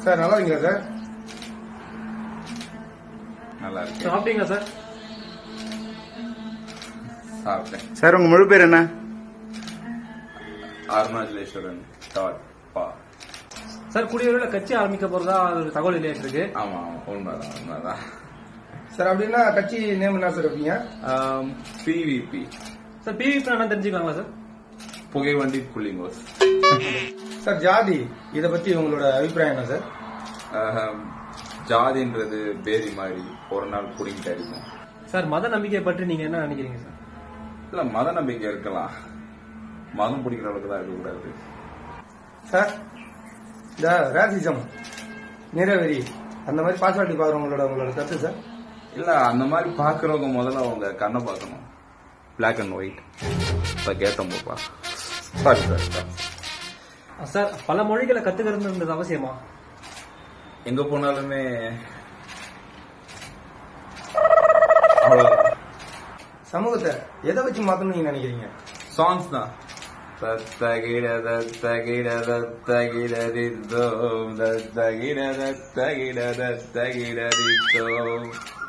sir நல்லா இருக்கீங்களா sir நல்லா இருக்கு சாப்பிட்டீங்களா சார் சாப்பிட்டேன் சார் உங்க முழு பேர் என்ன அருணாச்சலேஸ்வரன் டாட் பா சார் கூடிய விரைவில் கட்சி ஆரம்பிக்க போறதா ஒரு தகவல் வெளியாட்டு இருக்கு ஆமா ஆமா உண்மைதான் உண்மைதான் சார் அப்படின்னா கட்சி நேம் என்ன சார் வைப்பீங்க பிவிபி சார் பிவிபி என்ன தெரிஞ்சுக்கலாங்களா சார் புகைவண்டி புள்ளிங்கோஸ் சார் ஜாதி இத பத்தி உங்களோட அபிப்பிராயம் என்ன சார் ஆஹ், ஜாதின்றது பேதி மாதிரி ஒரு நாள் புடிங்கிட்டு அடிக்கும் சார் மத நம்பிக்கை பற்றி நீங்க என்ன நினைக்கிறீங்க சார் இல்ல மத நம்பிக்கை இருக்கலாம் மதம் பிடிக்கிற அளவுக்கு தான் இருக்கக்கூடாது சார் இந்த ரேசிசம் நிறவெறி அந்த மாதிரி பாசாட்டி பாக்குறவங்களோட உங்களோட கருத்து சார் இல்ல அந்த மாதிரி பாக்குறவங்க முதல்ல அவங்க கண்ணை பார்க்கணும் பிளாக் அண்ட் ஒயிட் கேட்டோம்ப்பா சாரி சார் சார் பல மொழிகளை கத்துக்கிறது அவசியமா எங்க போனாலுமே அவ்வளவுதான் சமூகத்தை எதை வச்சு மாத்தணும்னு நீங்க நினைக்கிறீங்க சாங்ஸ் தான் தத்தகிட தத்தகிட தத்தகிட தித்தோம் தத்தகிட தத்தகிட தத்தகிட தித்தோம்